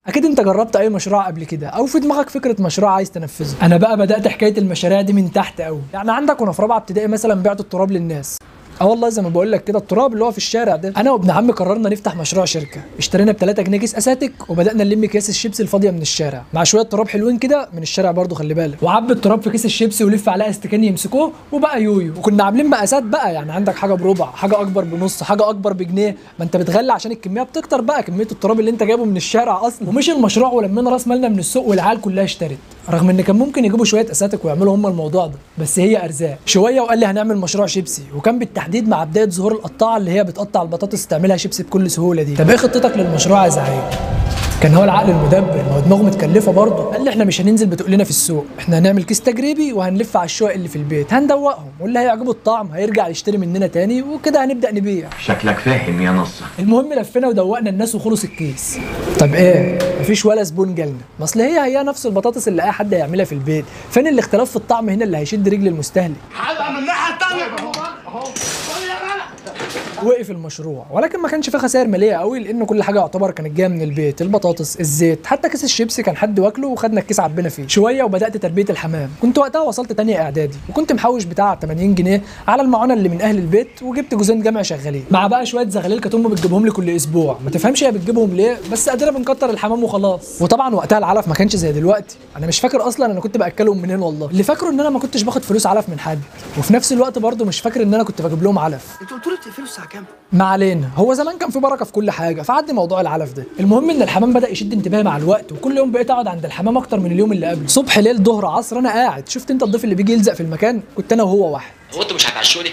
اكيد انت جربت اي مشروع قبل كده او في دماغك فكره مشروع عايز تنفذه انا بقى بدات حكايه المشاريع دي من تحت قوي يعني عندك وانا في رابعه ابتدائي مثلا بعت التراب للناس اه والله زي ما بقول لك كده التراب اللي هو في الشارع ده انا وابن عمي قررنا نفتح مشروع شركه اشترينا ب 3 جنيه كيس اساتك وبدانا نلم اكياس الشيبسي الفاضيه من الشارع مع شويه تراب حلوين كده من الشارع برضو خلي بالك وعبي التراب في كيس الشيبسي ولف عليها استكان يمسكوه وبقى يويو وكنا عاملين مقاسات بقى يعني عندك حاجه بربع حاجه اكبر بنص حاجه اكبر بجنيه ما انت بتغلي عشان الكميه بتكتر بقى كميه التراب اللي انت جايبه من الشارع اصلا ومشي المشروع ولمينا راس مالنا من السوق والعيال كلها اشترت رغم ان كان ممكن يجيبوا شويه اساتك ويعملوا هم الموضوع ده بس هي ارزاق شويه وقال لي هنعمل مشروع شيبسي وكان بالتحديد مع بدايه ظهور القطاعه اللي هي بتقطع البطاطس تعملها شيبسي بكل سهوله دي طب ايه خطتك للمشروع يا زعيم كان هو العقل المدبر ما هو دماغه متكلفه برضه قال لي احنا مش هننزل بتقلنا في السوق احنا هنعمل كيس تجريبي وهنلف على الشقق اللي في البيت هندوقهم واللي هيعجبه الطعم هيرجع يشتري مننا تاني وكده هنبدا نبيع شكلك فاهم يا نصة المهم لفينا ودوقنا الناس وخلص الكيس طب ايه مفيش ولا زبون جالنا ما اصل هي هي نفس البطاطس اللي اي حد هيعملها في البيت فين الاختلاف في الطعم هنا اللي هيشد رجل المستهلك هبقى من الناحيه الثانيه اهو وقف المشروع ولكن ما كانش فيه خسائر ماليه قوي لان كل حاجه يعتبر كانت جايه من البيت البطاطس الزيت حتى كيس الشيبسي كان حد واكله وخدنا الكيس عبينا فيه شويه وبدات تربيه الحمام كنت وقتها وصلت تانية اعدادي وكنت محوش بتاع 80 جنيه على المعونه اللي من اهل البيت وجبت جوزين جمع شغالين مع بقى شويه زغاليل كانت امي بتجيبهم لي كل اسبوع ما تفهمش هي بتجيبهم ليه بس ادينا بنكتر الحمام وخلاص وطبعا وقتها العلف ما كانش زي دلوقتي انا مش فاكر اصلا انا كنت باكلهم منين والله اللي فاكره ان انا ما كنتش باخد فلوس علف من حد وفي نفس الوقت برضه مش فاكر ان انا كنت بجيب لهم علف انتوا قلتوا لي بتقفلوا الساعه كام؟ ما علينا هو زمان كان في بركه في كل حاجه فعدي موضوع العلف ده المهم ان الحمام بدا يشد انتباهي مع الوقت وكل يوم بقيت اقعد عند الحمام اكتر من اليوم اللي قبله صبح ليل ظهر عصر انا قاعد شفت انت الضيف اللي بيجي يلزق في المكان كنت انا وهو واحد هو انتوا مش هتعشوني؟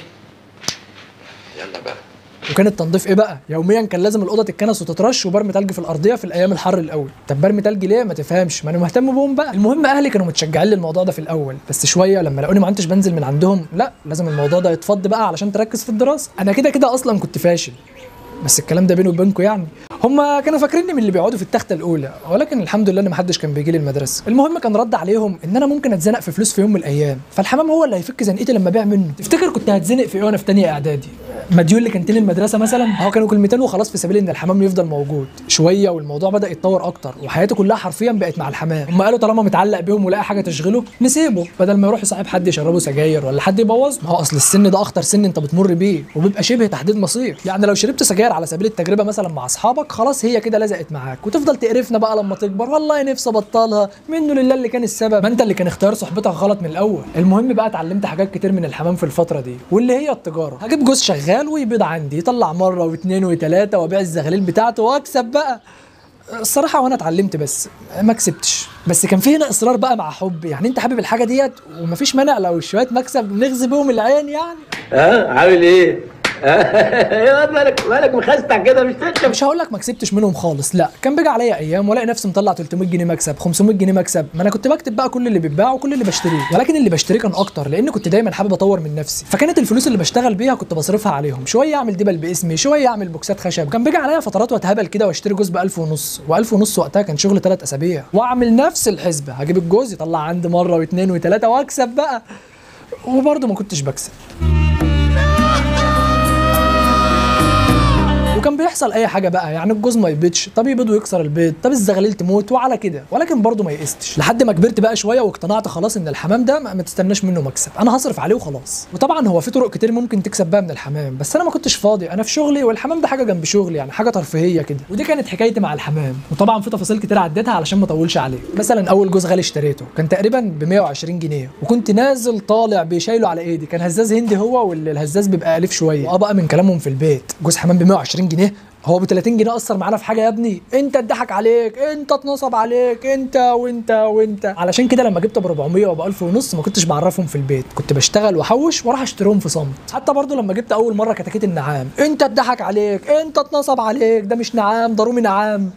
يلا بقى وكان التنظيف ايه بقى يوميا كان لازم الاوضه تتكنس وتترش وبرمي تلج في الارضيه في الايام الحر الاول طب برمي تلج ليه ما تفهمش ما انا مهتم بهم بقى المهم اهلي كانوا متشجعين لي الموضوع ده في الاول بس شويه لما لقوني ما كنتش بنزل من عندهم لا لازم الموضوع ده يتفض بقى علشان تركز في الدراسه انا كده كده اصلا كنت فاشل بس الكلام ده بيني وبينكم يعني هم كانوا فاكريني من اللي بيقعدوا في التخته الاولى ولكن الحمد لله ان محدش كان بيجي لي المدرسه المهم كان رد عليهم ان انا ممكن اتزنق في فلوس في يوم من الايام فالحمام هو اللي هيفك زنقتي لما ابيع منه تفتكر كنت هتزنق في ايه وانا في تانية اعدادي مديون لكانتين المدرسه مثلا هو كانوا كلمتين وخلاص في سبيل ان الحمام يفضل موجود شويه والموضوع بدا يتطور اكتر وحياتي كلها حرفيا بقت مع الحمام هم قالوا طالما متعلق بيهم ولاقي حاجه تشغله نسيبه بدل ما يروح يصاحب حد يشربه سجاير ولا حد يبوظ ما هو اصل السن ده اخطر سن انت بتمر بيه وبيبقى شبه تحديد مصير يعني لو شربت سجاير على سبيل التجربه مثلا مع اصحابك خلاص هي كده لزقت معاك وتفضل تقرفنا بقى لما تكبر والله نفسي ابطلها منه لله اللي كان السبب ما انت اللي كان اختيار صحبتك غلط من الاول المهم بقى اتعلمت حاجات كتير من الحمام في الفتره دي واللي هي التجاره هجيب جوز شغال ويبيض عندي يطلع مره واثنين وثلاثه وابيع الزغاليل بتاعته واكسب بقى الصراحة وانا اتعلمت بس ما كسبتش بس كان في هنا اصرار بقى مع حب يعني انت حابب الحاجة ديت ومفيش مانع لو شوية مكسب نغزي بيهم العين يعني ها عامل ايه؟ ايه مالك مالك مخستع كده مش تشرب مش هقول لك ما كسبتش منهم خالص لا كان بيجي عليا ايام والاقي نفسي مطلع 300 جنيه مكسب 500 جنيه مكسب ما انا كنت بكتب بقى كل اللي بيتباع وكل اللي بشتريه ولكن اللي بشتريه كان اكتر لان كنت دايما حابب اطور من نفسي فكانت الفلوس اللي بشتغل بيها كنت بصرفها عليهم شويه اعمل دبل باسمي شويه اعمل بوكسات خشب كان بيجي عليا فترات واتهبل كده واشتري جوز ب 1000 ونص و1000 ونص وقتها كان شغل ثلاث اسابيع واعمل نفس الحسبه هجيب الجوز يطلع عندي مره واثنين وثلاثه واكسب بقى وبرضه ما كنتش بكسب وكان بيحصل اي حاجه بقى يعني الجوز ما يبيضش طب يبيض ويكسر البيض طب الزغاليل تموت وعلى كده ولكن برضه ما يئستش لحد ما كبرت بقى شويه واقتنعت خلاص ان الحمام ده ما ما تستناش منه مكسب انا هصرف عليه وخلاص وطبعا هو في طرق كتير ممكن تكسب بقى من الحمام بس انا ما كنتش فاضي انا في شغلي والحمام ده حاجه جنب شغلي يعني حاجه ترفيهيه كده ودي كانت حكايتي مع الحمام وطبعا في تفاصيل كتير عديتها علشان ما اطولش عليك مثلا اول جوز غالي اشتريته كان تقريبا ب 120 جنيه وكنت نازل طالع بيشايله على ايدي كان هزاز هندي هو واللي الهزاز بيبقى الف شويه اه بقى من كلامهم في البيت جوز حمام ب 120 جنيه هو ب 30 جنيه اثر معانا في حاجه يا ابني انت اتضحك عليك انت اتنصب عليك انت وانت وانت علشان كده لما جبت ب 400 وب 1000 ونص ما كنتش بعرفهم في البيت كنت بشتغل واحوش واروح اشتريهم في صمت حتى برضو لما جبت اول مره كتاكيت النعام انت اتضحك عليك انت اتنصب عليك ده مش نعام ده رومي نعام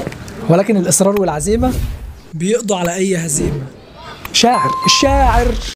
ولكن الاصرار والعزيمه بيقضوا على اي هزيمه شاعر الشاعر